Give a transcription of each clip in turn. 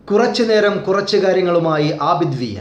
കുറച്ചു നേരം കുറച്ച് കാര്യങ്ങളുമായി ആബിദ് വിയൻ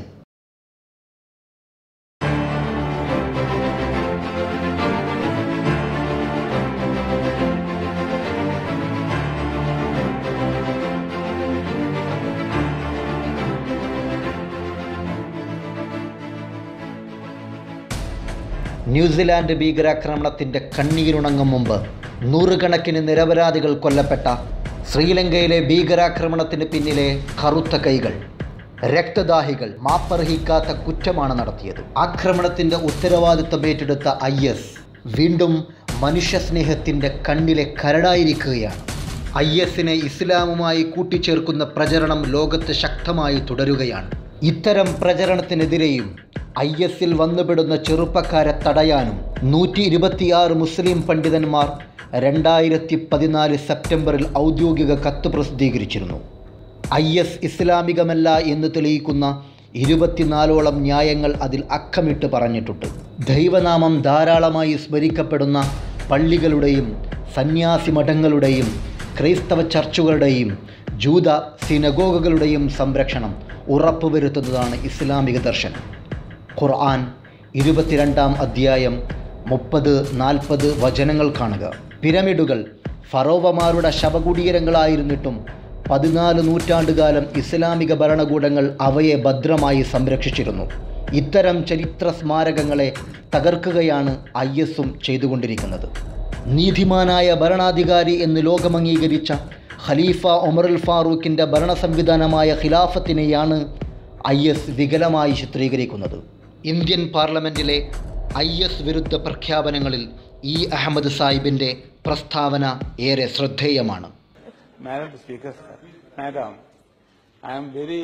ന്യൂസിലാൻഡ് ഭീകരാക്രമണത്തിന്റെ കണ്ണീരുണങ്ങും മുമ്പ് നൂറുകണക്കിന് നിരപരാധികൾ കൊല്ലപ്പെട്ട ശ്രീലങ്കയിലെ ഭീകരാക്രമണത്തിന് പിന്നിലെ കറുത്ത കൈകൾ രക്തദാഹികൾ മാപ്പർഹിക്കാത്ത കുറ്റമാണ് നടത്തിയത് ആക്രമണത്തിന്റെ ഉത്തരവാദിത്തം ഏറ്റെടുത്ത ഐ എസ് വീണ്ടും മനുഷ്യസ്നേഹത്തിന്റെ കണ്ണിലെ കരടായിരിക്കുകയാണ് ഐ എസിനെ ഇസ്ലാമുമായി കൂട്ടിച്ചേർക്കുന്ന പ്രചരണം ലോകത്ത് ശക്തമായി തുടരുകയാണ് ഇത്തരം പ്രചരണത്തിനെതിരെയും ഐ എസിൽ വന്നുപെടുന്ന ചെറുപ്പക്കാരെ തടയാനും നൂറ്റി ഇരുപത്തിയാറ് മുസ്ലിം പണ്ഡിതന്മാർ രണ്ടായിരത്തി പതിനാല് സെപ്റ്റംബറിൽ ഔദ്യോഗിക കത്ത് പ്രസിദ്ധീകരിച്ചിരുന്നു ഐ എസ് ഇസ്ലാമികമല്ല എന്ന് തെളിയിക്കുന്ന ഇരുപത്തിനാലോളം ന്യായങ്ങൾ അതിൽ അക്കമിട്ട് പറഞ്ഞിട്ടുണ്ട് ദൈവനാമം ധാരാളമായി സ്മരിക്കപ്പെടുന്ന പള്ളികളുടെയും സന്യാസി മഠങ്ങളുടെയും ക്രൈസ്തവ ചർച്ചുകളുടെയും ജൂത സിനഗോഗകളുടെയും സംരക്ഷണം ഉറപ്പുവരുത്തുന്നതാണ് ഇസ്ലാമിക ദർശനം ഖുർആൻ ഇരുപത്തിരണ്ടാം അധ്യായം മുപ്പത് നാൽപ്പത് വചനങ്ങൾ കാണുക പിരമിഡുകൾ ഫറോവമാരുടെ ശവകുടീരങ്ങളായിരുന്നിട്ടും പതിനാല് നൂറ്റാണ്ടുകാലം ഇസ്ലാമിക ഭരണകൂടങ്ങൾ അവയെ ഭദ്രമായി സംരക്ഷിച്ചിരുന്നു ഇത്തരം ചരിത്ര സ്മാരകങ്ങളെ തകർക്കുകയാണ് ഐ എസും ചെയ്തുകൊണ്ടിരിക്കുന്നത് നീതിമാനായ ഭരണാധികാരി എന്ന് ലോകമംഗീകരിച്ച ഖലീഫ ഒമറുൽ ഫാറൂഖിൻ്റെ ഭരണ സംവിധാനമായ ഖിലാഫത്തിനെയാണ് ഐ എസ് വികലമായി ചിത്രീകരിക്കുന്നത് ഇന്ത്യൻ പാർലമെൻറ്റിലെ ഐ എസ് വിരുദ്ധ പ്രഖ്യാപനങ്ങളിൽ ഇ അഹമ്മദ് സാഹിബിൻ്റെ പ്രസ്താവന ഏറെ ശ്രദ്ധേയമാണ് Madam Speaker, sir, Madam, I am very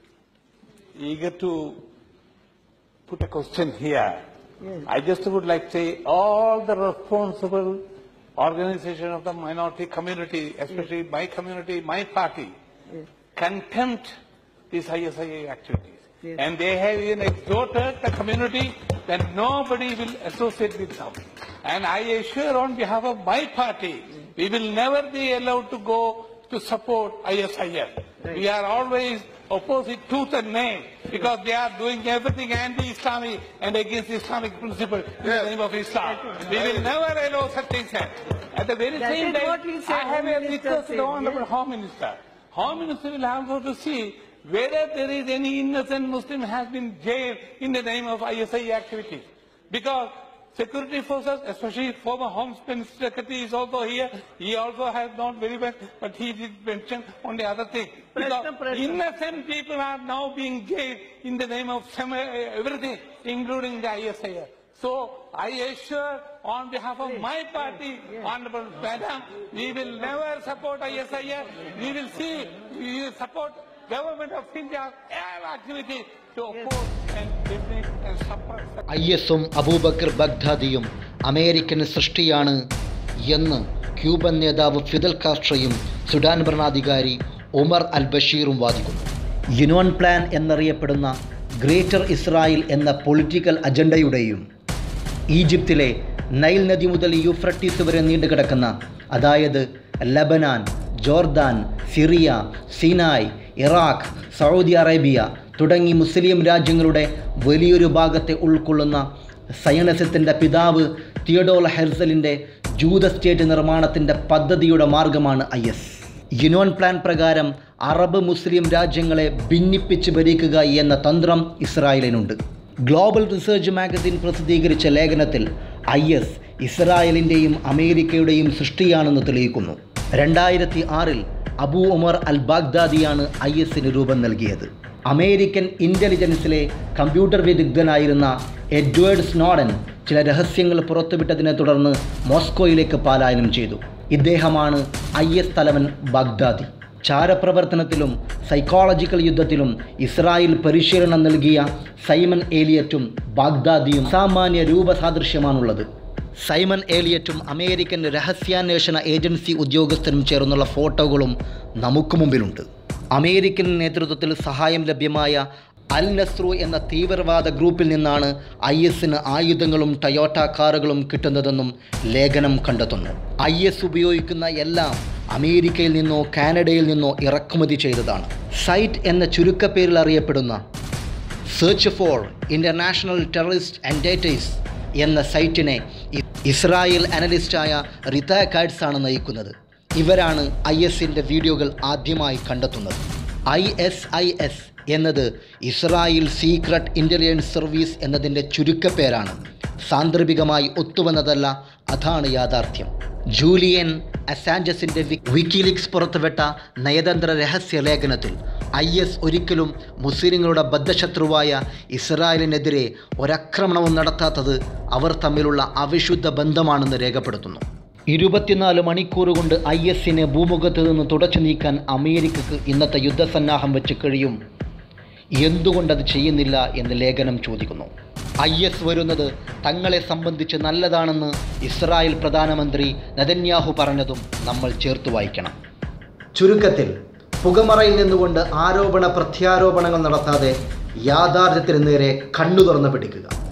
eager to put a question here. I just would like to say all the responsible organization of the minority community, especially my community, my party, contempt these ISIA activities. And they have even exhorted the community that nobody will associate with them. And I assure on behalf of my party, we will never be allowed to go to support ISIL. We are always opposite tooth and nail because they are doing everything anti-Islamic and against Islamic principle in the name of Islam. We will never allow such things. At the very That same is time, what he said, I have Home a Minister request to said, the Honorable yes. Home Minister. Home Minister will have to see whether there is any innocent Muslim has been jailed in the name of ISI activities. Because security forces, especially former Home Minister Secretary is also here. He also has not very well, but he did mention on the other thing. Because Pressure, pressure. innocent people are now being jailed in the name of some, uh, everything, including the ISIS. So I assure on behalf of my party, Honorable Madam, we will never support ISIS. We will see, we will support government of India all activity to oppose and defeat and suppress. I എസും Abu Bakr ബഗ്ദാദിയും American സൃഷ്ടിയാണ് എന്ന് Cuban നേതാവ് Fidel കാസ്ട്രയും Sudan ഭരണാധികാരി Omar al ബഷീറും വാദിക്കുന്നു Yinon plan എന്നറിയപ്പെടുന്ന Greater Israel എന്ന political അജണ്ടയുടെയും ഈജിപ്തിലെ നൈൽ നദി മുതൽ യൂഫ്രട്ടീസ് വരെ നീണ്ടുകിടക്കുന്ന അതായത് Lebanon Jordan Syria Sinai Iraq Saudi Arabia തുടങ്ങി മുസ്ലിം രാജ്യങ്ങളുടെ വലിയൊരു ഭാഗത്തെ ഉൾക്കൊള്ളുന്ന സയനസത്തിൻ്റെ പിതാവ് തിയഡോൾ ഹെർസലിൻ്റെ ജൂത സ്റ്റേറ്റ് നിർമ്മാണത്തിൻ്റെ പദ്ധതിയുടെ മാർഗമാണ് ഐ എസ് യുനോൺ പ്ലാൻ പ്രകാരം അറബ് മുസ്ലിം രാജ്യങ്ങളെ ഭിന്നിപ്പിച്ച് ഭരിക്കുക എന്ന തന്ത്രം ഇസ്രായേലിനുണ്ട് ഗ്ലോബൽ റിസർച്ച് മാഗസിൻ പ്രസിദ്ധീകരിച്ച ലേഖനത്തിൽ ഐ എസ് ഇസ്രായേലിൻ്റെയും അമേരിക്കയുടെയും സൃഷ്ടിയാണെന്ന് തെളിയിക്കുന്നു രണ്ടായിരത്തി ആറിൽ അബു ഉമർ അൽ ബാഗ്ദാദിയാണ് ഐ എസിന് രൂപം നൽകിയത് അമേരിക്കൻ ഇൻ്റലിജൻസിലെ കമ്പ്യൂട്ടർ വിദഗ്ധനായിരുന്ന എഡ്വേർഡ് സ്നോഡൻ ചില രഹസ്യങ്ങൾ പുറത്തുവിട്ടതിനെ തുടർന്ന് മോസ്കോയിലേക്ക് പലായനം ചെയ്തു ഇദ്ദേഹമാണ് ഐ എസ് തലവൻ ബാഗ്ദാദി ചാരപ്രവർത്തനത്തിലും സൈക്കോളജിക്കൽ യുദ്ധത്തിലും ഇസ്രായേൽ പരിശീലനം നൽകിയ സൈമൺ ഏലിയറ്റും ബാഗ്ദാദിയും സാമാന്യ രൂപസാദൃശ്യമാണുള്ളത് സൈമൺ ഏലിയറ്റും അമേരിക്കൻ രഹസ്യാന്വേഷണ ഏജൻസി ഉദ്യോഗസ്ഥരും ചേർന്നുള്ള ഫോട്ടോകളും നമുക്ക് മുമ്പിലുണ്ട് അമേരിക്കൻ നേതൃത്വത്തിൽ സഹായം ലഭ്യമായ അൽ നസ്രു എന്ന തീവ്രവാദ ഗ്രൂപ്പിൽ നിന്നാണ് ഐ എസിന് ആയുധങ്ങളും ടയോട്ട കാറുകളും കിട്ടുന്നതെന്നും ലേഖനം കണ്ടെത്തുന്നു ഐ എസ് ഉപയോഗിക്കുന്ന എല്ലാം അമേരിക്കയിൽ നിന്നോ കാനഡയിൽ നിന്നോ ഇറക്കുമതി ചെയ്തതാണ് സൈറ്റ് എന്ന ചുരുക്കപ്പേരിൽ അറിയപ്പെടുന്ന search for international terrorist entities എന്ന സൈറ്റിനെ ഇ- ഇസ്രായേൽ അനലിസ്റ്റായ റിത കാഡ്സ് ആണ് നയിക്കുന്നത് ഇവരാണ് ഐ എസിൻ്റെ വീഡിയോകൾ ആദ്യമായി കണ്ടെത്തുന്നത് ഐ എസ് ഐ എസ് എന്നത് ഇസ്രായേൽ സീക്രട്ട് ഇൻ്റലിജൻസ് സർവീസ് എന്നതിൻ്റെ ചുരുക്കപ്പേരാണ് സാന്ദർഭികമായി ഒത്തുവന്നതല്ല അതാണ് യാഥാർത്ഥ്യം ജൂലിയൻ അസാഞ്ചസിൻ്റെ വിക്കിലിക്സ് പുറത്തുവിട്ട നയതന്ത്ര രഹസ്യ ലേഖനത്തിൽ ഐ എസ് ഒരിക്കലും മുസ്ലിങ്ങളുടെ ബദ്ധശത്രുവായ ഇസ്രായേലിനെതിരെ ഒരാക്രമണവും നടത്താത്തത് അവർ തമ്മിലുള്ള അവിശുദ്ധ ബന്ധമാണെന്ന് രേഖപ്പെടുത്തുന്നു ഇരുപത്തിനാല് മണിക്കൂർ കൊണ്ട് ഐ എസിനെ ഭൂമുഖത്ത് നിന്ന് തുടച്ചു നീക്കാൻ അമേരിക്കക്ക് ഇന്നത്തെ യുദ്ധസന്നാഹം വെച്ച് കഴിയും എന്തുകൊണ്ടത് ചെയ്യുന്നില്ല എന്ന് ലേഖനം ചോദിക്കുന്നു ഐ എസ് വരുന്നത് തങ്ങളെ സംബന്ധിച്ച് നല്ലതാണെന്ന് ഇസ്രായേൽ പ്രധാനമന്ത്രി നതന്യാഹു പറഞ്ഞതും നമ്മൾ ചേർത്ത് വായിക്കണം ചുരുക്കത്തിൽ പുകമറയിൽ നിന്നുകൊണ്ട് ആരോപണ പ്രത്യാരോപണങ്ങൾ നടത്താതെ യാഥാർത്ഥ്യത്തിന് നേരെ കണ്ണു തുറന്ന് പിടിക്കുക